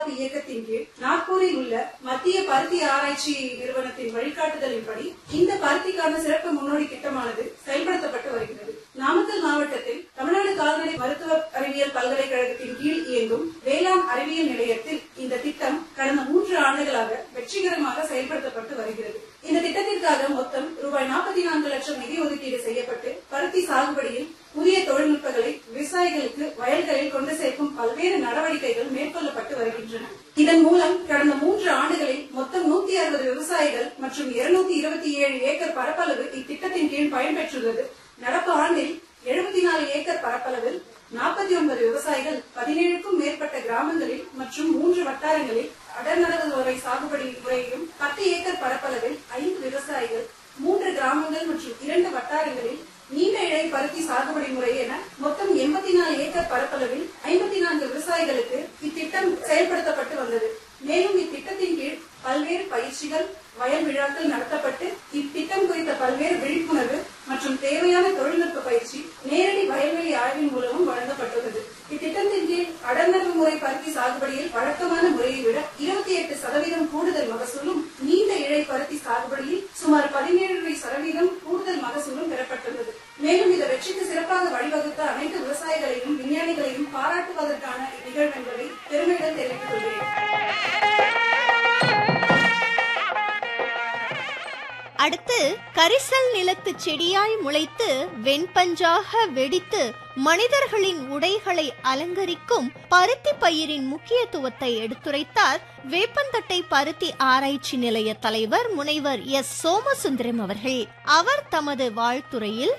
இயக்கத்தின் கீழ் நாக்பூரில் உள்ள மத்திய பருத்தி ஆராய்ச்சி நிறுவனத்தின் வழிகாட்டுதலின்படி இந்த பருத்திக்கான சிறப்பு முன்னோடி திட்டமானது செயல்படுத்தப்பட்டு வருகிறது நாமக்கல் மாவட்டத்தில் தமிழ்நாடு கால்நடை மருத்துவ அறிவியல் பல்கலைக்கழகத்தின் கீழ் இயங்கும் வேளாண் அறிவியல் நிலையத்தில் இந்த திட்டம் கடந்த மூன்று ஆண்டுகளாக வெற்றிகரமாக செயல்படுத்தப்பட்டு வருகிறது இந்த திட்டத்திற்காக மொத்தம் ரூபாய் நாற்பத்தி நான்கு லட்சம் நிதி ஒதுக்கீடு செய்யப்பட்டு பருத்தி சாகுபடியில் புதிய தொழில்நுட்பங்களை விவசாயிகளுக்கு வயல்களில் கொண்டு சேர்க்கும் பல்வேறு நடவடிக்கைகள் மேற்கொள்ளப்பட்டு வருகின்றன இதன் மூலம் கடந்த மூன்று ஆண்டுகளில் மொத்தம் நூத்தி அறுபது விவசாயிகள் மற்றும் இருநூத்தி இருபத்தி ஏழு ஏக்கர் பரப்பளவு இத்திட்டத்தின் கீழ் பயன்பெற்றுள்ளது நடப்பு ஆண்டில் எழுபத்தி நாலு ஏக்கர் பரப்பளவில் நாற்பத்தி ஒன்பது விவசாயிகள் பதினேழுக்கும் மேற்பட்ட கிராமங்களில் மற்றும் மூன்று வட்டாரங்களில் அடர்நடவு முறை சாகுபடி முறையையும் பத்து ஏக்கர் பரப்பளவில் ஐந்து விவசாயிகள் மூன்று கிராமங்கள் மற்றும் இரண்டு வட்டாரங்களில் நீண்ட இழை பருத்தி சாகுபடி முறை என மொத்தம் எண்பத்தி நாலு ஏக்கர் பரப்பளவில் ஐம்பத்தி நான்கு விவசாயிகளுக்கு இத்திட்டம் செயல்படுத்தப்பட்டு வந்தது மேலும் இத்திட்டத்தின் கீழ் பல்வேறு பயிற்சிகள் வயல் விழாக்கள் நடத்தப்பட்டு இத்திட்டம் குறித்த பல்வேறு விழிப்புணர்வு மற்றும் தேவையான தொழில்நுட்ப பயிற்சி நேரடி வயல்வெளி ஆய்வின் மூலமும் வழங்கப்பட்டுள்ளது இத்திட்டத்தின் கீழ் அடர்நர்வு முறை பருத்தி சாகுபடியில் வழக்கமான முறையை விட இருபத்தி எட்டு சதவீதம் கூடுதல் மகசூலும் நீண்ட இழை பருத்தி சாகுபடியில் சுமார் பதினேழு சதவீதம் கூடுதல் மகசூலும் பெறப்பட்டுள்ளது மேலும் இந்த வெற்றிக்கு சிறப்பாக வழிவகுத்த அனைத்து விவசாயிகளையும் விஞ்ஞானிகளையும் பாராட்டுவதற்கான நிகழ்வு என்பதை பெருமையுடன் தெரிவித்துக் கொள்கிறேன் அடுத்து கரிசல் நிலத்து செடியாய் முளைத்து வெண்பஞ்சாக வெடித்து மனிதர்களின் உடைகளை அலங்கரிக்கும் பருத்தி பயிரின் முக்கியத்துவத்தை எடுத்துரைத்தார் வேப்பந்தட்டை பருத்தி ஆராய்ச்சி நிலைய தலைவர் முனைவர் எஸ் சோமசுந்தரம் அவர்கள் அவர் தமது வாழ்த்துறையில்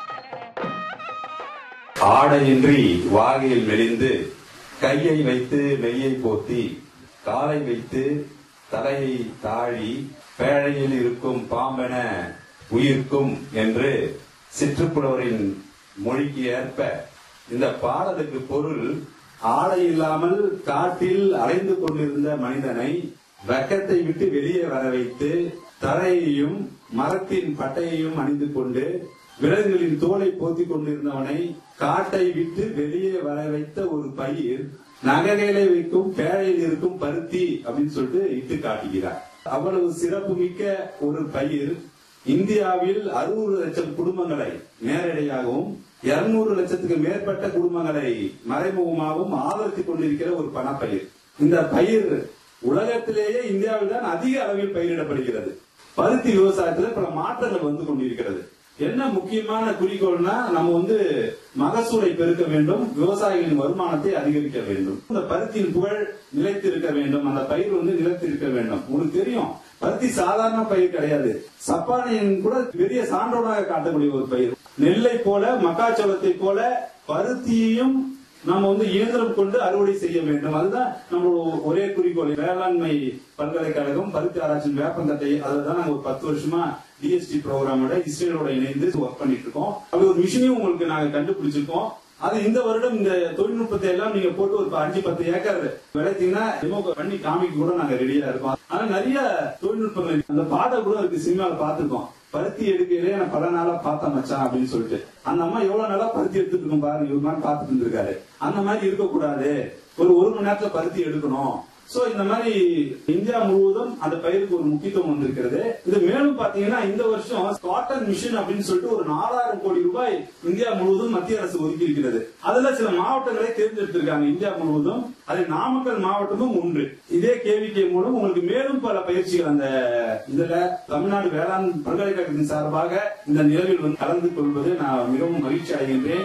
ஆடையின்றி வாகையில் மெலிந்து கையை வைத்து மெய்யை போத்தி காலை வைத்து தலையை தாழி பேழையில் இருக்கும் பாம்பென உயிர்க்கும் என்று சிற்றுப்புலவரின் மொழிக்கு ஏற்ப இந்த பாடலுக்கு பொருள் ஆடை இல்லாமல் காட்டில் அலைந்து கொண்டிருந்த மனிதனை வெக்கத்தை விட்டு வெளியே வர வைத்து தரையையும் மரத்தின் பட்டையையும் அணிந்து கொண்டு விலங்குகளின் தோலை போத்திக் கொண்டிருந்தவனை காட்டை விட்டு வெளியே வர வைத்த ஒரு பயிர் நகைகளை வைக்கும் பேழையில் இருக்கும் பருத்தி அப்படின்னு சொல்லிட்டு இட்டு காட்டுகிறார் அவ்வளவு சிறப்பு மிக்க ஒரு பயிர் இந்தியாவில் அறுபது லட்சம் குடும்பங்களை நேரடியாகவும் இருநூறு லட்சத்துக்கு மேற்பட்ட குடும்பங்களை மறைமுகமாகவும் ஆதரித்துக் கொண்டிருக்கிற ஒரு பணப்பயிர் இந்த பயிர் உலகத்திலேயே இந்தியாவில் தான் அதிக அளவில் பயிரிடப்படுகிறது பருத்தி விவசாயத்துல பல மாற்றங்கள் வந்து கொண்டிருக்கிறது என்ன முக்கியமான குறிக்கோள்னா நம்ம வந்து மகசூலை பெருக்க வேண்டும் விவசாயிகளின் வருமானத்தை அதிகரிக்க வேண்டும் இந்த பருத்தியின் புகழ் நிலைத்து இருக்க வேண்டும் அந்த பயிர் வந்து நிலைத்து இருக்க வேண்டும் உங்களுக்கு தெரியும் பருத்தி சாதாரண பயிர் கிடையாது சப்பானியின் கூட பெரிய சான்றோனாக காட்டக்கூடிய ஒரு பயிர் நெல்லை போல மக்காச்சோளத்தை போல பருத்தியையும் நாம வந்து இயந்திரம் கொண்டு அறுவடை செய்ய வேண்டும் அதுதான் நம்மளோட ஒரே குறிக்கோள் வேளாண்மை பல்கலைக்கழகம் பருத்தி ஆராய்ச்சி வேப்பந்தட்டை அதுல தான் நாங்க ஒரு பத்து வருஷமா டிஎஸ்டி ப்ரோக்ராமோட இஸ்ரேலோட இணைந்து ஒர்க் பண்ணிட்டு இருக்கோம் அது ஒரு மிஷினையும் உங்களுக்கு நாங்க கண்டுபிடிச்சிருக்கோம் அது இந்த வருடம் இந்த தொழில்நுட்பத்தை எல்லாம் நீங்க போட்டு ஒரு அஞ்சு பத்து ஏக்கர் விளைத்தீங்கன்னா டெமோ பண்ணி காமிக்க கூட நாங்க ரெடியா இருக்கோம் ஆனா நிறைய தொழில்நுட்பங்கள் அந்த பாடல் கூட இருக்கு சினிமால பாத்துருக்கோம் பருத்தி எடுக்கையிலே நான் பல நாளா பார்த்தேன் மச்சான் அப்படின்னு சொல்லிட்டு அந்த அம்மா எவ்வளவு நாளா பருத்தி எடுத்துட்டு இருக்கும் பாருங்க இவர் மாதிரி பார்த்துட்டு இருந்திருக்காரு அந்த மாதிரி இருக்க கூடாது ஒரு ஒரு மணி நேரத்துல பருத்தி எடுக்கணும் சோ இந்த மாதிரி இந்தியா முழுவதும் அந்த பயிருக்கு ஒரு முக்கியத்துவம் வந்திருக்கிறது இது மேலும் பாத்தீங்கன்னா இந்த வருஷம் காட்டன் மிஷன் அப்படின்னு சொல்லிட்டு ஒரு நாலாயிரம் கோடி ரூபாய் இந்தியா முழுவதும் மத்திய அரசு ஒதுக்கி இருக்கிறது அதுல சில மாவட்டங்களை தேர்ந்தெடுத்திருக்காங்க இந்தியா முழுவதும் அதில் நாமக்கல் மாவட்டமும் ஒன்று இதே கேவிகே மூலம் உங்களுக்கு மேலும் பல பயிற்சிகள் அந்த இதுல தமிழ்நாடு வேளாண் பல்கலைக்கழகத்தின் சார்பாக இந்த நிகழ்வில் வந்து கலந்து கொள்வது நான் மிகவும் மகிழ்ச்சி அடைகின்றேன்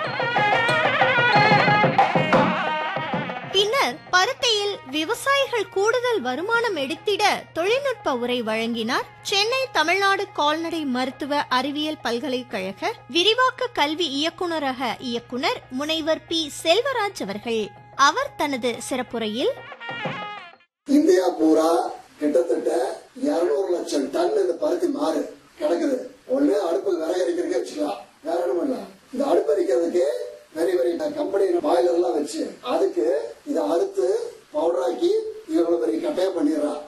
பின்னர் பருத்தியில் விவசாயிகள் கூடுதல் வருமானம் எடுத்திட தொழில்நுட்ப உரை வழங்கினார் சென்னை தமிழ்நாடு கால்நடை மருத்துவ அறிவியல் பல்கலைக்கழக விரிவாக்க கல்வி இயக்குநரக இயக்குனர் முனைவர் பி செல்வராஜ் அவர்கள் அவர் தனது சிறப்புரையில் இந்தியா பூரா கிட்டத்தட்ட இருநூறு லட்சம் டன் இந்த பருத்தி மாறு கிடக்குது ஒண்ணு அடுப்பு விறகு எரிக்கிறதுக்கு வச்சுக்கலாம் வேற ஒண்ணும் இல்ல இந்த அடுப்பு எரிக்கிறதுக்கு பெரிய பெரிய கம்பெனி பாய்லர் எல்லாம் வச்சு அதுக்கு இதை அறுத்து பவுடர் ஆக்கி இவ்வளவு பெரிய கட்டையா பண்ணிடுறான்